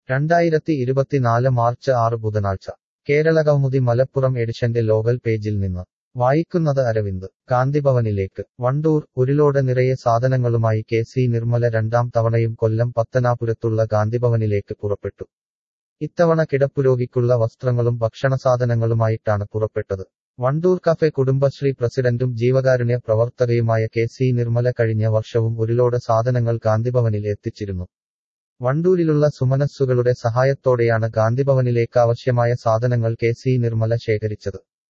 രണ്ടായിരത്തി ഇരുപത്തിനാല് മാർച്ച് ആറ് ബുധനാഴ്ച കേരളകൗമുദി മലപ്പുറം എഡിഷന്റെ ലോകൽ പേജിൽ നിന്ന് വായിക്കുന്നത് അരവിന്ദ് ഗാന്ധിഭവനിലേക്ക് വണ്ടൂർ ഉരുലോട് നിറയെ സാധനങ്ങളുമായി കെ സി നിർമ്മല രണ്ടാം തവണയും കൊല്ലം പത്തനാപുരത്തുള്ള ഗാന്ധിഭവനിലേക്ക് പുറപ്പെട്ടു ഇത്തവണ കിടപ്പുരോഗിക്കുള്ള വസ്ത്രങ്ങളും ഭക്ഷണസാധനങ്ങളുമായിട്ടാണ് പുറപ്പെട്ടത് വണ്ടൂർ കഫെ കുടുംബശ്രീ പ്രസിഡന്റും ജീവകാരുണ്യ പ്രവർത്തകയുമായ കെ സി നിർമ്മല കഴിഞ്ഞ വർഷവും ഉരുലോട് സാധനങ്ങൾ ഗാന്ധിഭവനിൽ എത്തിച്ചിരുന്നു വണ്ടൂരിലുള്ള സുമനസ്സുകളുടെ സഹായത്തോടെയാണ് ഗാന്ധിഭവനിലേക്ക് ആവശ്യമായ സാധനങ്ങൾ കെ സി നിർമ്മല ശേഖരിച്ചത്